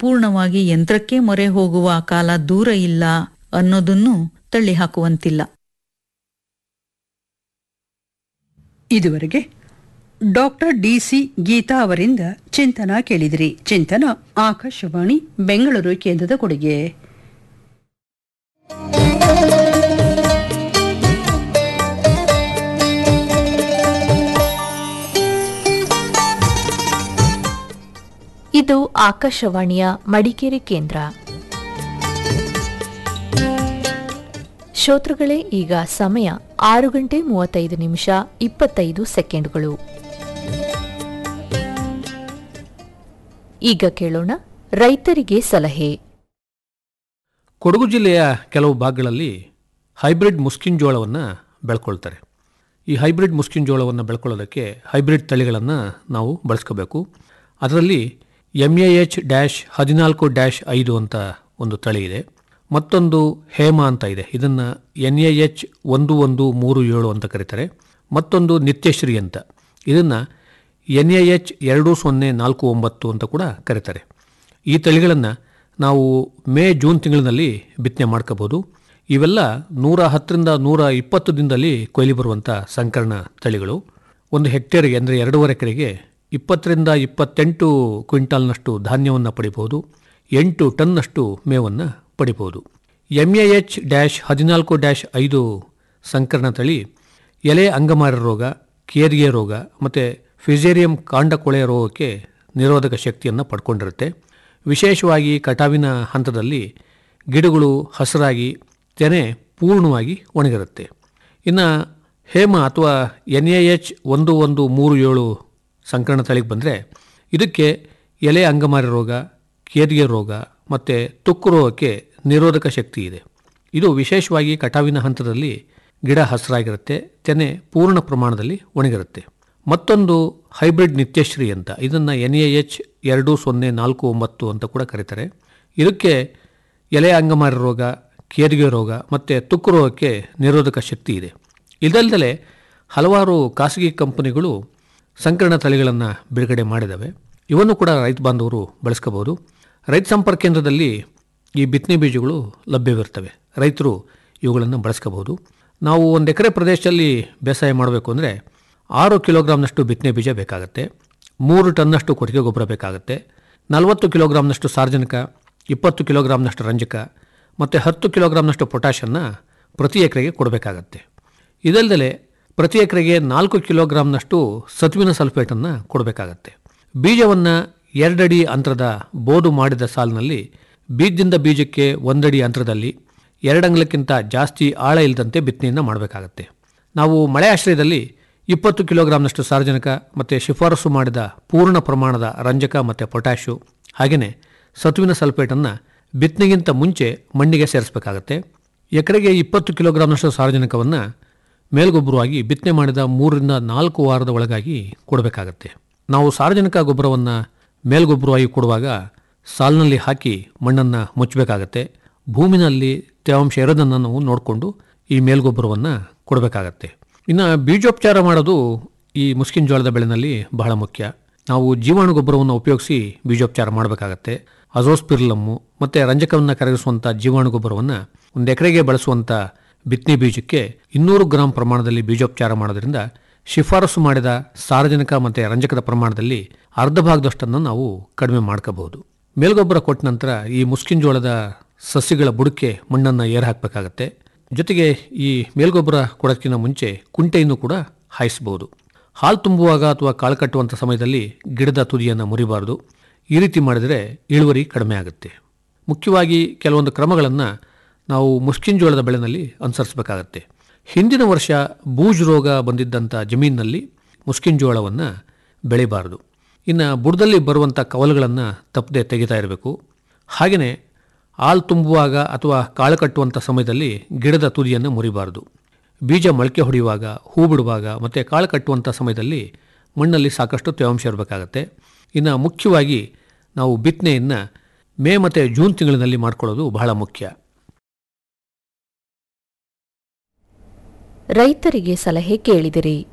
ಸಂಪೂರ್ಣವಾಗಿ ಯಂತ್ರಕ್ಕೆ ಮೊರೆ ಹೋಗುವ ಕಾಲ ದೂರ ಇಲ್ಲ ಅನ್ನೋದನ್ನು ತಳ್ಳಿಹಾಕುವಂತಿಲ್ಲ ಇದುವರೆಗೆ ಡಾಕ್ಟರ್ ಡಿಸಿ ಗೀತಾ ಅವರಿಂದ ಚಿಂತನ ಕೇಳಿದಿರಿ ಚಿಂತನ ಆಕಾಶವಾಣಿ ಬೆಂಗಳೂರು ಕೇಂದ್ರದ ಕೊಡುಗೆ ಇದು ಆಕಾಶವಾಣಿಯ ಮಡಿಕೇರಿ ಕೇಂದ್ರ ಶ್ರೋತೃಗಳೇ ಈಗ ಸಮಯ ಆರು ಗಂಟೆ ಮೂವತ್ತೈದು ನಿಮಿಷ ಇಪ್ಪತ್ತೈದು ಸೆಕೆಂಡ್ಗಳು ಈಗ ಕೇಳೋಣ ರೈತರಿಗೆ ಸಲಹೆ ಕೊಡಗು ಜಿಲ್ಲೆಯ ಕೆಲವು ಭಾಗಗಳಲ್ಲಿ ಹೈಬ್ರಿಡ್ ಮುಸ್ಕಿನ್ ಜೋಳವನ್ನು ಬೆಳ್ಕೊಳ್ತಾರೆ ಈ ಹೈಬ್ರಿಡ್ ಮುಸ್ಕಿನ್ ಜೋಳವನ್ನು ಬೆಳ್ಕೊಳ್ಳೋದಕ್ಕೆ ಹೈಬ್ರಿಡ್ ತಳಿಗಳನ್ನು ನಾವು ಬಳಸ್ಕೋಬೇಕು ಅದರಲ್ಲಿ ಎಮ್ ಎ ಎಚ್ ಡ್ಯಾಶ್ ಹದಿನಾಲ್ಕು ಡ್ಯಾಶ್ ಐದು ಅಂತ ಒಂದು ತಳಿ ಇದೆ ಮತ್ತೊಂದು ಹೇಮ ಅಂತ ಇದೆ ಇದನ್ನು ಎನ್ ಎ ಎಚ್ ಒಂದು ಒಂದು ಮೂರು ಏಳು ಅಂತ ಕರೀತಾರೆ ಮತ್ತೊಂದು ನಿತ್ಯಶ್ರೀ ಅಂತ ಇದನ್ನು ಎನ್ ಎ ಎಚ್ ಎರಡು ಸೊನ್ನೆ ನಾಲ್ಕು ಒಂಬತ್ತು ಅಂತ ಕೂಡ ಕರೀತಾರೆ ಈ ತಳಿಗಳನ್ನು ನಾವು ಮೇ ಜೂನ್ ತಿಂಗಳಿನಲ್ಲಿ ಬಿತ್ತನೆ ಮಾಡ್ಕೋಬೋದು ಇವೆಲ್ಲ ನೂರ ಹತ್ತರಿಂದ ನೂರ ಇಪ್ಪತ್ತು ದಿನದಲ್ಲಿ ಕೊಯ್ಲಿ ಬರುವಂಥ ಸಂಕರಣ ತಳಿಗಳು ಒಂದು ಹೆಕ್ಟೇರ್ಗೆ ಅಂದರೆ ಎರಡೂವರೆ ಎಕರೆಗೆ ಇಪ್ಪತ್ತರಿಂದ ಇಪ್ಪತ್ತೆಂಟು ಕ್ವಿಂಟಾಲ್ನಷ್ಟು ಧಾನ್ಯವನ್ನು ಪಡಿಬೋದು ಎಂಟು ಟನ್ನಷ್ಟು ಮೇವನ್ನು ಪಡಿಬೋದು ಎಮ್ ಎ ಎಚ್ ಡ್ಯಾಶ್ ಹದಿನಾಲ್ಕು ಡ್ಯಾಶ್ ಐದು ಸಂಕರಣ ತಳಿ ಎಲೆ ಅಂಗಮಾರ ರೋಗ ಕೇರಿಗೆ ರೋಗ ಮತ್ತು ಫಿಸೇರಿಯಂ ಕಾಂಡಕೊಳೆ ರೋಗಕ್ಕೆ ನಿರೋಧಕ ಶಕ್ತಿಯನ್ನು ಪಡ್ಕೊಂಡಿರುತ್ತೆ ವಿಶೇಷವಾಗಿ ಕಟಾವಿನ ಹಂತದಲ್ಲಿ ಗಿಡಗಳು ಹಸಿರಾಗಿ ತೆನೆ ಪೂರ್ಣವಾಗಿ ಒಣಗಿರುತ್ತೆ ಇನ್ನು ಹೇಮ ಅಥವಾ ಎನ್ ಎ ಎಚ್ ಒಂದು ಒಂದು ಮೂರು ಏಳು ಸಂಕರಣ ತಳಿಗೆ ಬಂದರೆ ಇದಕ್ಕೆ ಎಲೆ ಅಂಗಮಾರಿ ರೋಗ ಕೇರಿಗೆ ರೋಗ ಮತ್ತು ತುಕ್ಕು ರೋಗಕ್ಕೆ ನಿರೋಧಕ ಶಕ್ತಿ ಇದೆ ಇದು ವಿಶೇಷವಾಗಿ ಕಟಾವಿನ ಹಂತದಲ್ಲಿ ಗಿಡ ಹಸಿರಾಗಿರುತ್ತೆ ತೆನೆ ಪೂರ್ಣ ಪ್ರಮಾಣದಲ್ಲಿ ಒಣಗಿರುತ್ತೆ ಮತ್ತೊಂದು ಹೈಬ್ರಿಡ್ ನಿತ್ಯಶ್ರೀ ಅಂತ ಇದನ್ನು ಎನ್ ಎ ಎಚ್ ಎರಡು ಸೊನ್ನೆ ನಾಲ್ಕು ಒಂಬತ್ತು ಅಂತ ಕೂಡ ಕರೀತಾರೆ ಇದಕ್ಕೆ ಎಲೆ ಅಂಗಮಾರಿ ರೋಗ ಕೇರಿಗೆ ರೋಗ ಮತ್ತು ತುಕ್ಕು ರೋಗಕ್ಕೆ ನಿರೋಧಕ ಶಕ್ತಿ ಇದೆ ಇದಲ್ಲದೆ ಹಲವಾರು ಖಾಸಗಿ ಕಂಪನಿಗಳು ಸಂಕರಣ ತಳಿಗಳನ್ನು ಬಿಡುಗಡೆ ಮಾಡಿದ್ದಾವೆ ಇವನ್ನು ಕೂಡ ರೈತ ಬಾಂಧವರು ಬಳಸ್ಕೋಬೋದು ರೈತ ಸಂಪರ್ಕ ಕೇಂದ್ರದಲ್ಲಿ ಈ ಬಿತ್ತನೆ ಬೀಜಗಳು ಲಭ್ಯವಿರ್ತವೆ ರೈತರು ಇವುಗಳನ್ನು ಬಳಸ್ಕೋಬೋದು ನಾವು ಒಂದು ಎಕರೆ ಪ್ರದೇಶದಲ್ಲಿ ಬೇಸಾಯ ಮಾಡಬೇಕು ಅಂದರೆ ಆರು ಕಿಲೋಗ್ರಾಮ್ನಷ್ಟು ಬಿತ್ತನೆ ಬೀಜ ಬೇಕಾಗುತ್ತೆ ಮೂರು ಟನ್ನಷ್ಟು ಕೊಟ್ಟಿಗೆ ಗೊಬ್ಬರ ಬೇಕಾಗುತ್ತೆ ನಲವತ್ತು ಕಿಲೋಗ್ರಾಮ್ನಷ್ಟು ಸಾರ್ವಜನಿಕ ಇಪ್ಪತ್ತು ಕಿಲೋಗ್ರಾಮ್ನಷ್ಟು ರಂಜಕ ಮತ್ತು ಹತ್ತು ಕಿಲೋಗ್ರಾಮ್ನಷ್ಟು ಪೊಟ್ಯಾಷನ್ನು ಪ್ರತಿ ಎಕರೆಗೆ ಕೊಡಬೇಕಾಗತ್ತೆ ಇದಲ್ಲದೆ ಪ್ರತಿ ಎಕರೆಗೆ ನಾಲ್ಕು ಕಿಲೋಗ್ರಾಮ್ನಷ್ಟು ಸತುವಿನ ಸಲ್ಫೇಟನ್ನು ಕೊಡಬೇಕಾಗತ್ತೆ ಬೀಜವನ್ನು ಎರಡಡಿ ಅಂತರದ ಬೋದು ಮಾಡಿದ ಸಾಲಿನಲ್ಲಿ ಬೀಜದಿಂದ ಬೀಜಕ್ಕೆ ಒಂದಡಿ ಅಂತರದಲ್ಲಿ ಎರಡಂಗ್ಲಕ್ಕಿಂತ ಜಾಸ್ತಿ ಆಳ ಇಲ್ಲದಂತೆ ಬಿತ್ತನೆಯನ್ನು ಮಾಡಬೇಕಾಗತ್ತೆ ನಾವು ಮಳೆ ಆಶ್ರಯದಲ್ಲಿ ಇಪ್ಪತ್ತು ಕಿಲೋಗ್ರಾಮ್ನಷ್ಟು ಸಾರ್ವಜನಿಕ ಮತ್ತು ಶಿಫಾರಸು ಮಾಡಿದ ಪೂರ್ಣ ಪ್ರಮಾಣದ ರಂಜಕ ಮತ್ತು ಪೊಟ್ಯಾಷು ಹಾಗೆಯೇ ಸತುವಿನ ಸಲ್ಫೇಟನ್ನು ಬಿತ್ತನೆಗಿಂತ ಮುಂಚೆ ಮಣ್ಣಿಗೆ ಸೇರಿಸಬೇಕಾಗತ್ತೆ ಎಕರೆಗೆ ಇಪ್ಪತ್ತು ಕಿಲೋಗ್ರಾಮ್ನಷ್ಟು ಸಾರ್ವಜನಿಕವನ್ನು ಮೇಲ್ಗೊಬ್ಬರವಾಗಿ ಬಿತ್ತನೆ ಮಾಡಿದ ಮೂರರಿಂದ ನಾಲ್ಕು ವಾರದ ಒಳಗಾಗಿ ಕೊಡಬೇಕಾಗತ್ತೆ ನಾವು ಸಾರ್ವಜನಿಕ ಗೊಬ್ಬರವನ್ನು ಮೇಲ್ಗೊಬ್ಬರವಾಗಿ ಕೊಡುವಾಗ ಸಾಲಿನಲ್ಲಿ ಹಾಕಿ ಮಣ್ಣನ್ನು ಮುಚ್ಚಬೇಕಾಗತ್ತೆ ಭೂಮಿನಲ್ಲಿ ತೇವಾಂಶ ಇರೋದನ್ನು ನಾವು ನೋಡಿಕೊಂಡು ಈ ಮೇಲ್ಗೊಬ್ಬರವನ್ನು ಕೊಡಬೇಕಾಗತ್ತೆ ಇನ್ನು ಬೀಜೋಪಚಾರ ಮಾಡೋದು ಈ ಮುಸ್ಕಿನ್ ಜೋಳದ ಬೆಳೆನಲ್ಲಿ ಬಹಳ ಮುಖ್ಯ ನಾವು ಜೀವಾಣು ಗೊಬ್ಬರವನ್ನು ಉಪಯೋಗಿಸಿ ಬೀಜೋಪಚಾರ ಮಾಡಬೇಕಾಗತ್ತೆ ಅಜೋಸ್ಪಿರ್ಲಮ್ಮು ಮತ್ತು ರಂಜಕವನ್ನು ಕರಗಿಸುವಂಥ ಜೀವಾಣು ಗೊಬ್ಬರವನ್ನು ಒಂದು ಎಕರೆಗೆ ಬಳಸುವಂಥ ಬಿತ್ತನೆ ಬೀಜಕ್ಕೆ ಇನ್ನೂರು ಗ್ರಾಂ ಪ್ರಮಾಣದಲ್ಲಿ ಬೀಜೋಪಚಾರ ಮಾಡೋದ್ರಿಂದ ಶಿಫಾರಸು ಮಾಡಿದ ಸಾರಜನಕ ಮತ್ತು ರಂಜಕದ ಪ್ರಮಾಣದಲ್ಲಿ ಅರ್ಧ ಭಾಗದಷ್ಟನ್ನು ನಾವು ಕಡಿಮೆ ಮಾಡ್ಕೋಬಹುದು ಮೇಲ್ಗೊಬ್ಬರ ಕೊಟ್ಟ ನಂತರ ಈ ಮುಸ್ಕಿನ್ ಜೋಳದ ಸಸ್ಯಗಳ ಬುಡಕ್ಕೆ ಮಣ್ಣನ್ನು ಏರ್ ಹಾಕಬೇಕಾಗತ್ತೆ ಜೊತೆಗೆ ಈ ಮೇಲ್ಗೊಬ್ಬರ ಕೊಡೋಕ್ಕಿಂತ ಮುಂಚೆ ಕುಂಟೆಯನ್ನು ಕೂಡ ಹಾಯಿಸಬಹುದು ಹಾಲು ತುಂಬುವಾಗ ಅಥವಾ ಕಾಳು ಕಟ್ಟುವಂಥ ಸಮಯದಲ್ಲಿ ಗಿಡದ ತುದಿಯನ್ನು ಮುರಿಬಾರದು ಈ ರೀತಿ ಮಾಡಿದರೆ ಇಳುವರಿ ಕಡಿಮೆ ಆಗುತ್ತೆ ಮುಖ್ಯವಾಗಿ ಕೆಲವೊಂದು ಕ್ರಮಗಳನ್ನು ನಾವು ಮುಸ್ಕಿನ್ ಜೋಳದ ಬೆಳೆನಲ್ಲಿ ಅನುಸರಿಸಬೇಕಾಗತ್ತೆ ಹಿಂದಿನ ವರ್ಷ ಬೂಜ್ ರೋಗ ಬಂದಿದ್ದಂಥ ಜಮೀನಿನಲ್ಲಿ ಮುಸ್ಕಿನ್ ಜೋಳವನ್ನು ಬೆಳಿಬಾರದು ಇನ್ನು ಬುಡದಲ್ಲಿ ಬರುವಂಥ ಕವಲುಗಳನ್ನು ತಪ್ಪದೆ ತೆಗಿತಾ ಇರಬೇಕು ಹಾಗೆಯೇ ಹಾಲು ತುಂಬುವಾಗ ಅಥವಾ ಕಾಳು ಕಟ್ಟುವಂಥ ಸಮಯದಲ್ಲಿ ಗಿಡದ ತುದಿಯನ್ನು ಮುರಿಬಾರದು ಬೀಜ ಮೊಳಕೆ ಹೊಡೆಯುವಾಗ ಹೂ ಬಿಡುವಾಗ ಮತ್ತು ಕಾಳು ಕಟ್ಟುವಂಥ ಸಮಯದಲ್ಲಿ ಮಣ್ಣಲ್ಲಿ ಸಾಕಷ್ಟು ತೇವಾಂಶ ಇರಬೇಕಾಗತ್ತೆ ಇನ್ನು ಮುಖ್ಯವಾಗಿ ನಾವು ಬಿತ್ತನೆಯನ್ನು ಮೇ ಮತ್ತು ಜೂನ್ ತಿಂಗಳಿನಲ್ಲಿ ಮಾಡ್ಕೊಳ್ಳೋದು ಬಹಳ ಮುಖ್ಯ ರೈತರಿಗೆ ಸಲಹೆ ಕೇಳಿದಿರಿ